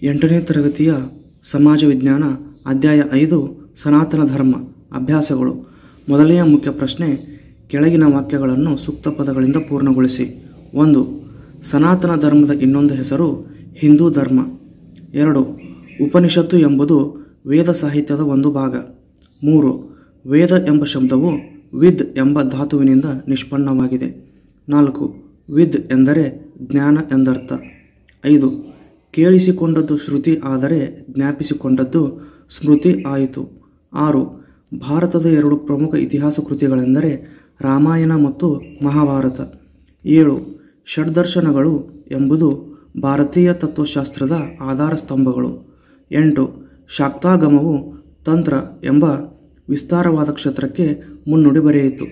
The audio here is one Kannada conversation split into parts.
ಎಂಟನೇ ತರಗತಿಯ ಸಮಾಜ ವಿಜ್ಞಾನ ಅಧ್ಯಾಯ ಐದು ಸನಾತನ ಧರ್ಮ ಅಭ್ಯಾಸಗಳು ಮೊದಲನೆಯ ಮುಖ್ಯ ಪ್ರಶ್ನೆ ಕೆಳಗಿನ ವಾಕ್ಯಗಳನ್ನು ಸೂಕ್ತ ಪದಗಳಿಂದ ಪೂರ್ಣಗೊಳಿಸಿ ಒಂದು ಸನಾತನ ಧರ್ಮದ ಇನ್ನೊಂದು ಹೆಸರು ಹಿಂದೂ ಧರ್ಮ ಎರಡು ಉಪನಿಷತ್ತು ಎಂಬುದು ವೇದ ಸಾಹಿತ್ಯದ ಒಂದು ಭಾಗ ಮೂರು ವೇದ ಎಂಬ ಶಬ್ದವು ವಿದ್ ಎಂಬ ಧಾತುವಿನಿಂದ ನಿಷ್ಪನ್ನವಾಗಿದೆ ನಾಲ್ಕು ವಿದ್ ಎಂದರೆ ಜ್ಞಾನ ಎಂದರ್ಥ ಐದು ಕೇಳಿಸಿಕೊಂಡದ್ದು ಶ್ರುತಿ ಆದರೆ ಜ್ಞಾಪಿಸಿಕೊಂಡದ್ದು ಸ್ಮೃತಿ ಆಯಿತು ಆರು ಭಾರತದ ಎರಡು ಪ್ರಮುಖ ಇತಿಹಾಸ ಕೃತಿಗಳೆಂದರೆ ರಾಮಾಯಣ ಮತ್ತು ಮಹಾಭಾರತ ಏಳು ಷಡ್ದರ್ಶನಗಳು ಎಂಬುದು ಭಾರತೀಯ ತತ್ವಶಾಸ್ತ್ರದ ಆಧಾರ ಸ್ತಂಭಗಳು ಎಂಟು ಶಾಕ್ತಾಗಮವು ತಂತ್ರ ಎಂಬ ವಿಸ್ತಾರವಾದ ಕ್ಷೇತ್ರಕ್ಕೆ ಮುನ್ನುಡಿ ಬರೆಯಿತು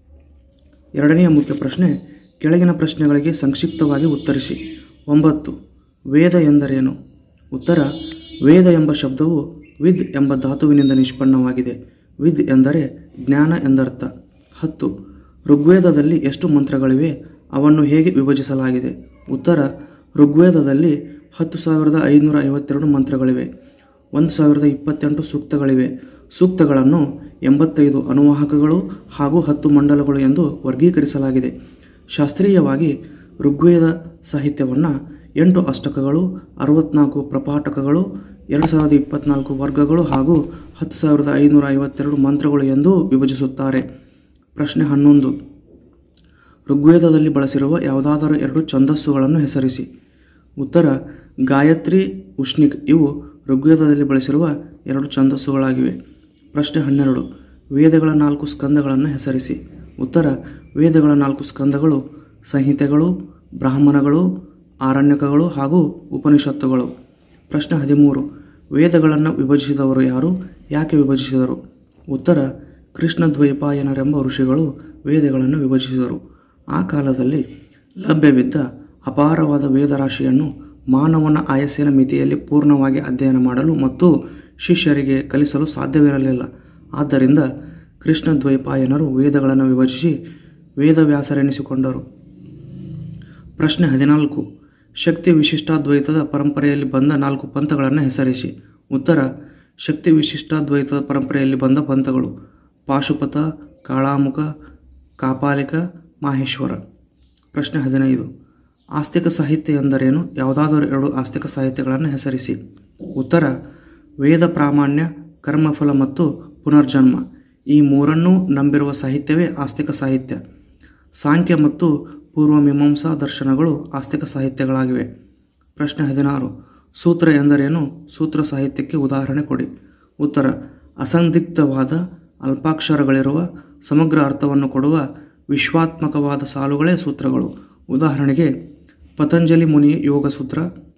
ಎರಡನೆಯ ಮುಖ್ಯ ಪ್ರಶ್ನೆ ಕೆಳಗಿನ ಪ್ರಶ್ನೆಗಳಿಗೆ ಸಂಕ್ಷಿಪ್ತವಾಗಿ ಉತ್ತರಿಸಿ ಒಂಬತ್ತು ವೇದ ಎಂದರೇನು ಉತ್ತರ ವೇದ ಎಂಬ ಶಬ್ದವು ವಿದ್ ಎಂಬ ಧಾತುವಿನಿಂದ ನಿಷ್ಪನ್ನವಾಗಿದೆ ವಿದ್ ಎಂದರೆ ಜ್ಞಾನ ಎಂದರ್ಥ ಹತ್ತು ಋಗ್ವೇದದಲ್ಲಿ ಎಷ್ಟು ಮಂತ್ರಗಳಿವೆ ಅವನ್ನು ಹೇಗೆ ವಿಭಜಿಸಲಾಗಿದೆ ಉತ್ತರ ಋಗ್ವೇದದಲ್ಲಿ ಹತ್ತು ಸಾವಿರದ ಐದುನೂರ ಐವತ್ತೆರಡು ಮಂತ್ರಗಳಿವೆ ಒಂದು ಸಾವಿರದ ಇಪ್ಪತ್ತೆಂಟು ಸೂಕ್ತಗಳಿವೆ ಸೂಕ್ತಗಳನ್ನು ಎಂಬತ್ತೈದು ಅನುವಾಹಕಗಳು ಹಾಗೂ ಹತ್ತು ಮಂಡಲಗಳು ಎಂದು ವರ್ಗೀಕರಿಸಲಾಗಿದೆ ಶಾಸ್ತ್ರೀಯವಾಗಿ ಋಗ್ವೇದ ಸಾಹಿತ್ಯವನ್ನು ಎಂಟು ಅಷ್ಟಕಗಳು ಅರವತ್ನಾಲ್ಕು ಪ್ರಪಾಠಕಗಳು ಎರಡು ಸಾವಿರದ ಇಪ್ಪತ್ನಾಲ್ಕು ವರ್ಗಗಳು ಹಾಗೂ ಹತ್ತು ಸಾವಿರದ ಐನೂರ ಐವತ್ತೆರಡು ಮಂತ್ರಗಳು ಎಂದು ವಿಭಜಿಸುತ್ತಾರೆ ಪ್ರಶ್ನೆ ಹನ್ನೊಂದು ಋಗ್ವೇದದಲ್ಲಿ ಬಳಸಿರುವ ಯಾವುದಾದರೂ ಎರಡು ಛಂದಸ್ಸುಗಳನ್ನು ಹೆಸರಿಸಿ ಉತ್ತರ ಗಾಯತ್ರಿ ಉಷ್ಣಿಕ್ ಇವು ಋಗ್ವೇದದಲ್ಲಿ ಬಳಸಿರುವ ಎರಡು ಛಂದಸ್ಸುಗಳಾಗಿವೆ ಪ್ರಶ್ನೆ ಹನ್ನೆರಡು ವೇದಗಳ ನಾಲ್ಕು ಸ್ಕಂದಗಳನ್ನು ಹೆಸರಿಸಿ ಉತ್ತರ ವೇದಗಳ ನಾಲ್ಕು ಸ್ಕಂದಗಳು ಸಂಹಿತೆಗಳು ಬ್ರಾಹ್ಮಣಗಳು ಆರಣ್ಯಕಗಳು ಹಾಗೂ ಉಪನಿಷತ್ತುಗಳು ಪ್ರಶ್ನೆ ಹದಿಮೂರು ವೇದಗಳನ್ನು ವಿಭಜಿಸಿದವರು ಯಾರು ಯಾಕೆ ವಿಭಜಿಸಿದರು ಉತ್ತರ ಕೃಷ್ಣ ದ್ವೈಪಾಯನರೆಂಬ ಋಷಿಗಳು ವೇದಗಳನ್ನು ವಿಭಜಿಸಿದರು ಆ ಕಾಲದಲ್ಲಿ ಲಭ್ಯವಿದ್ದ ಅಪಾರವಾದ ವೇದರಾಶಿಯನ್ನು ಮಾನವನ ಆಯಸ್ಸಿನ ಮಿತಿಯಲ್ಲಿ ಪೂರ್ಣವಾಗಿ ಅಧ್ಯಯನ ಮಾಡಲು ಮತ್ತು ಶಿಷ್ಯರಿಗೆ ಕಲಿಸಲು ಸಾಧ್ಯವಿರಲಿಲ್ಲ ಆದ್ದರಿಂದ ಕೃಷ್ಣ ದ್ವೈಪಾಯನರು ವೇದಗಳನ್ನು ವಿಭಜಿಸಿ ವೇದವ್ಯಾಸರೆನಿಸಿಕೊಂಡರು ಪ್ರಶ್ನೆ ಹದಿನಾಲ್ಕು ಶಕ್ತಿ ವಿಶಿಷ್ಟಾದ್ವೈತದ ಪರಂಪರೆಯಲ್ಲಿ ಬಂದ ನಾಲ್ಕು ಪಂಥಗಳನ್ನು ಹೆಸರಿಸಿ ಉತ್ತರ ಶಕ್ತಿ ವಿಶಿಷ್ಟಾದ್ವೈತದ ಪರಂಪರೆಯಲ್ಲಿ ಬಂದ ಪಂಥಗಳು ಪಾಶುಪತ ಕಾಳಾಮುಖ ಕಾಪಾಲಿಕ ಮಾಹೇಶ್ವರ ಪ್ರಶ್ನೆ ಹದಿನೈದು ಆಸ್ತಿಕ ಸಾಹಿತ್ಯ ಎಂದರೇನು ಯಾವುದಾದರೂ ಎರಡು ಆಸ್ತಿಕ ಸಾಹಿತ್ಯಗಳನ್ನು ಹೆಸರಿಸಿ ಉತ್ತರ ವೇದ ಪ್ರಾಮಾಣ್ಯ ಕರ್ಮಫಲ ಮತ್ತು ಪುನರ್ಜನ್ಮ ಈ ಮೂರನ್ನೂ ನಂಬಿರುವ ಸಾಹಿತ್ಯವೇ ಆಸ್ತಿಕ ಸಾಹಿತ್ಯ ಸಾಂಖ್ಯ ಮತ್ತು ಪೂರ್ವಮೀಮಾಂಸಾ ದರ್ಶನಗಳು ಆಸ್ತಿಕ ಸಾಹಿತ್ಯಗಳಾಗಿವೆ ಪ್ರಶ್ನೆ ಹದಿನಾರು ಸೂತ್ರ ಎಂದರೇನು ಸೂತ್ರ ಸಾಹಿತ್ಯಕ್ಕೆ ಉದಾಹರಣೆ ಕೊಡಿ ಉತ್ತರ ಅಸಂದಿಗ್ಧವಾದ ಅಲ್ಪಾಕ್ಷರಗಳಿರುವ ಸಮಗ್ರ ಅರ್ಥವನ್ನು ಕೊಡುವ ವಿಶ್ವಾತ್ಮಕವಾದ ಸಾಲುಗಳೇ ಸೂತ್ರಗಳು ಉದಾಹರಣೆಗೆ ಪತಂಜಲಿ ಮುನಿಯ ಯೋಗ ಸೂತ್ರ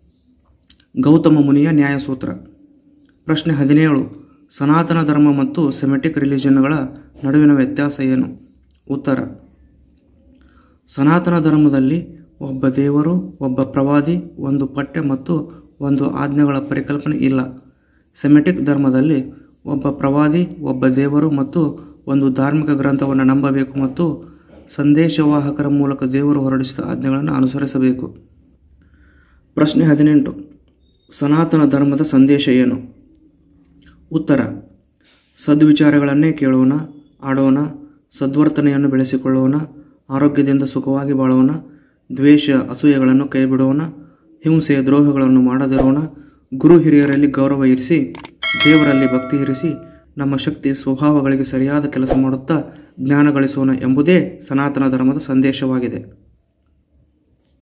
ಗೌತಮ ಮುನಿಯ ನ್ಯಾಯಸೂತ್ರ ಪ್ರಶ್ನೆ ಹದಿನೇಳು ಸನಾತನ ಧರ್ಮ ಮತ್ತು ಸೆಮೆಟಿಕ್ ರಿಲಿಜನ್ಗಳ ನಡುವಿನ ವ್ಯತ್ಯಾಸ ಏನು ಉತ್ತರ ಸನಾತನ ಧರ್ಮದಲ್ಲಿ ಒಬ್ಬ ದೇವರು ಒಬ್ಬ ಪ್ರವಾದಿ ಒಂದು ಪಠ್ಯ ಮತ್ತು ಒಂದು ಆಜ್ಞೆಗಳ ಪರಿಕಲ್ಪನೆ ಇಲ್ಲ ಸೆಮೆಟಿಕ್ ಧರ್ಮದಲ್ಲಿ ಒಬ್ಬ ಪ್ರವಾದಿ ಒಬ್ಬ ದೇವರು ಮತ್ತು ಒಂದು ಧಾರ್ಮಿಕ ಗ್ರಂಥವನ್ನು ನಂಬಬೇಕು ಮತ್ತು ಸಂದೇಶವಾಹಕರ ಮೂಲಕ ದೇವರು ಹೊರಡಿಸಿದ ಆಜ್ಞೆಗಳನ್ನು ಅನುಸರಿಸಬೇಕು ಪ್ರಶ್ನೆ ಹದಿನೆಂಟು ಸನಾತನ ಧರ್ಮದ ಸಂದೇಶ ಏನು ಉತ್ತರ ಸದ್ವಿಚಾರಗಳನ್ನೇ ಕೇಳೋಣ ಆಡೋಣ ಸದ್ವರ್ತನೆಯನ್ನು ಬೆಳೆಸಿಕೊಳ್ಳೋಣ ಆರೋಗ್ಯದಿಂದ ಸುಖವಾಗಿ ಬಾಳೋಣ ದ್ವೇಷ ಅಸೂಯೆಗಳನ್ನು ಕೈಬಿಡೋಣ ಹಿಂಸೆ ದ್ರೋಹಗಳನ್ನು ಮಾಡದಿರೋಣ ಗುರು ಹಿರಿಯರಲ್ಲಿ ಗೌರವ ಇರಿಸಿ ದೇವರಲ್ಲಿ ಭಕ್ತಿ ಇರಿಸಿ ನಮ್ಮ ಶಕ್ತಿ ಸ್ವಭಾವಗಳಿಗೆ ಸರಿಯಾದ ಕೆಲಸ ಮಾಡುತ್ತಾ ಜ್ಞಾನ ಗಳಿಸೋಣ ಎಂಬುದೇ ಸನಾತನ ಧರ್ಮದ ಸಂದೇಶವಾಗಿದೆ